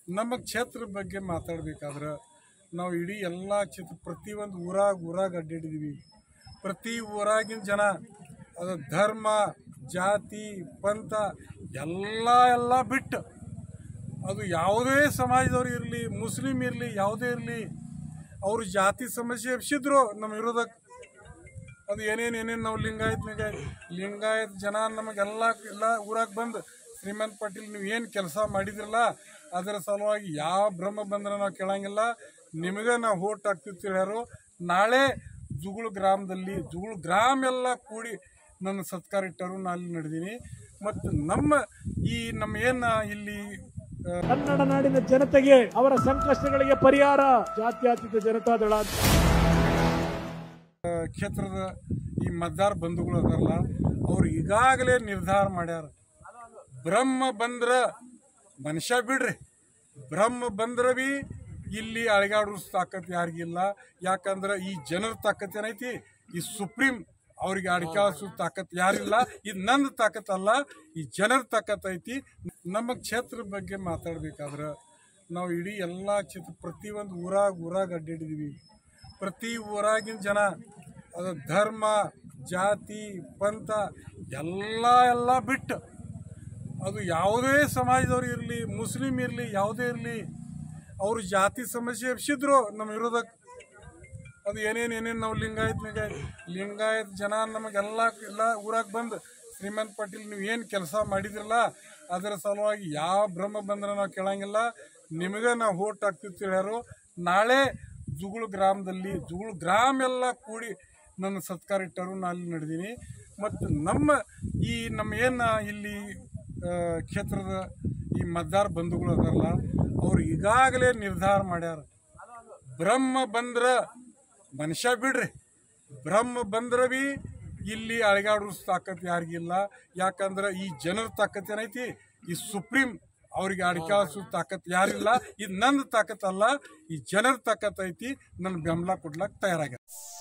ನಮ್ಮ ಕ್ಷೇತ್ರದ ಬಗ್ಗೆ ಮಾತಾಡ್ಬೇಕಾದ್ರೆ ನಾವು ಇಡೀ ಎಲ್ಲ ಕ್ಷೇತ್ರ ಪ್ರತಿಯೊಂದು ಊರಾಗ ಊರಾಗ ಅಡ್ಡಾಡಿದೀವಿ ಪ್ರತಿ ಊರಾಗಿನ ಜನ ಅದು ಧರ್ಮ ಜಾತಿ ಪಂಥ ಎಲ್ಲ ಎಲ್ಲ ಬಿಟ್ಟು ಅದು ಯಾವುದೇ ಸಮಾಜದವ್ರು ಇರಲಿ ಮುಸ್ಲಿಂ ಇರಲಿ ಯಾವುದೇ ಇರಲಿ ಅವರು ಜಾತಿ ಸಮಸ್ಯೆ ಎಬ್ಸಿದ್ರು ನಮ್ಮ ವಿರೋಧಕ್ಕೆ ಅದು ಏನೇನು ಏನೇನು ನಾವು ಲಿಂಗಾಯತ್ ಲಿಂಗಾಯತ್ ಲಿಂಗಾಯತ್ ಜನ ನಮಗೆಲ್ಲ ಎಲ್ಲ ಊರಾಗ ಬಂದು ಶ್ರೀಮಂತ್ ಪಾಟೀಲ್ ನೀವು ಏನು ಕೆಲಸ ಮಾಡಿದ್ರಲ್ಲ ಅದರ ಸಲುವಾಗಿ ಯಾವ ಭ್ರಮ ಬಂದ್ರೆ ನಾವು ಕೇಳಂಗಿಲ್ಲ ನಿಮಗೆ ನಾವು ಓಟ್ ಹಾಕ್ತಿತ್ತು ಹೇಳ್ಯಾರು ನಾಳೆ ಜುಗುಳು ಗ್ರಾಮದಲ್ಲಿ ಜುಗುಳು ಗ್ರಾಮ ಎಲ್ಲ ಕೂಡಿ ನನ್ನ ಸತ್ಕಾರ ಇಟ್ಟರು ನಾನು ಅಲ್ಲಿ ನಡೆದೀನಿ ಮತ್ತು ನಮ್ಮ ಈ ನಮ್ಮ ಏನು ಇಲ್ಲಿ ಆ, ಕನ್ನಡ ನಾಡಿನ ಜನತೆಗೆ ಅವರ ಸಂಕಷ್ಟಗಳಿಗೆ ಪರಿಹಾರ ಜಾತ್ಯತೀತ ಜನತಾದಳ ಅಂತ ಕ್ಷೇತ್ರದ ಈ ಮತದಾರ ಬಂಧುಗಳು ಅದಾರಲ್ಲ ಅವ್ರು ಈಗಾಗಲೇ ನಿರ್ಧಾರ ಮಾಡ್ಯಾರ ಬ್ರಹ್ಮ ಬಂದ್ರ ಮನುಷ್ಯ ಬಿಡ್ರಿ ಬ್ರಹ್ಮ ಬಂದ್ರ ಬಿ ಇಲ್ಲಿ ಅಳಗಾಡೋ ತಾಕತ್ ಯಾರಿಗಿಲ್ಲ ಯಾಕಂದ್ರೆ ಈ ಜನರ ತಾಕತ್ ಏನೈತಿ ಈ ಸುಪ್ರೀಂ ಅವ್ರಿಗೆ ಅಡಿಕಾಸು ತಾಕತ್ ಯಾರಿಲ್ಲ ಇದು ನನ್ನ ತಾಕತ್ ಅಲ್ಲ ಈ ಜನರ ತಾಕತ್ ಐತಿ ನಮ್ಮ ಕ್ಷೇತ್ರದ ಬಗ್ಗೆ ಮಾತಾಡ್ಬೇಕಾದ್ರೆ ನಾವು ಇಡೀ ಎಲ್ಲ ಕ್ಷೇತ್ರ ಪ್ರತಿಯೊಂದು ಊರಾಗ ಊರಾಗ ಅಡ್ಡಾಡಿದೀವಿ ಪ್ರತಿ ಊರಾಗಿನ ಜನ ಅದು ಧರ್ಮ ಜಾತಿ ಪಂಥ ಎಲ್ಲ ಎಲ್ಲ ಬಿಟ್ಟು ಅದು ಯಾವುದೇ ಸಮಾಜದವ್ರು ಇರಲಿ ಮುಸ್ಲಿಂ ಇರಲಿ ಯಾವುದೇ ಇರಲಿ ಅವರು ಜಾತಿ ಸಮಸ್ಯೆ ಎಬ್ಸಿದ್ರು ನಮ್ಮ ವಿರೋಧಕ್ಕೆ ಅದು ಏನೇನು ಏನೇನು ನಾವು ಲಿಂಗಾಯತ್ ಲಿಂಗಾಯತ್ ಲಿಂಗಾಯತ್ ಜನ ನಮಗೆಲ್ಲ ಎಲ್ಲ ಊರಾಗ ಬಂದು ಶ್ರೀಮಂತ್ ಪಾಟೀಲ್ ನೀವು ಏನು ಕೆಲಸ ಮಾಡಿದ್ರಲ್ಲ ಅದರ ಸಲುವಾಗಿ ಯಾವ ಭ್ರಮ ಬಂದ್ರೆ ನಾವು ಕೇಳಂಗಿಲ್ಲ ನಿಮಗೆ ನಾವು ಓಟ್ ಹಾಕ್ತಿತ್ತು ಹೇಳ್ಯಾರು ನಾಳೆ ಜುಗುಳು ಗ್ರಾಮದಲ್ಲಿ ಜುಗುಳು ಗ್ರಾಮ ಎಲ್ಲ ಕೂಡಿ ನನ್ನ ಸತ್ಕಾರ ಇಟ್ಟರು ನಾನು ಅಲ್ಲಿ ನಡೆದೀನಿ ಮತ್ತು ನಮ್ಮ ಈ ನಮ್ಮ ಏನು ಇಲ್ಲಿ ಆ, ಕ್ಷೇತ್ರದ ಈ ಮತದಾರ ಬಂಧುಗಳು ಅದಾರಲ್ಲ ಅವ್ರು ಈಗಾಗಲೇ ನಿರ್ಧಾರ ಮಾಡ್ಯಾರ ಬ್ರಹ್ಮ ಬಂದ್ರ ಮನುಷ್ಯ ಬಿಡ್ರಿ ಬ್ರಹ್ಮ ಬಂದ್ರ ಬಿ ಇಲ್ಲಿ ಅಳಗಾಡೋ ತಾಕತ್ ಯಾರಿಗಿಲ್ಲ ಯಾಕಂದ್ರೆ ಈ ಜನರ ತಾಕತ್ ಏನೈತಿ ಈ ಸುಪ್ರೀಂ ಅವ್ರಿಗೆ ಅಡಿಕಾಸು ತಾಕತ್ ಯಾರಿಲ್ಲ ಇದು ನನ್ನ ತಾಕತ್ ಅಲ್ಲ ಈ ಜನರ ತಾಕತ್ ಐತಿ ನನ್ನ ಬೆಂಬಲ ಕೊಡ್ಲಕ್ಕೆ ತಯಾರಾಗ್ಯಾರ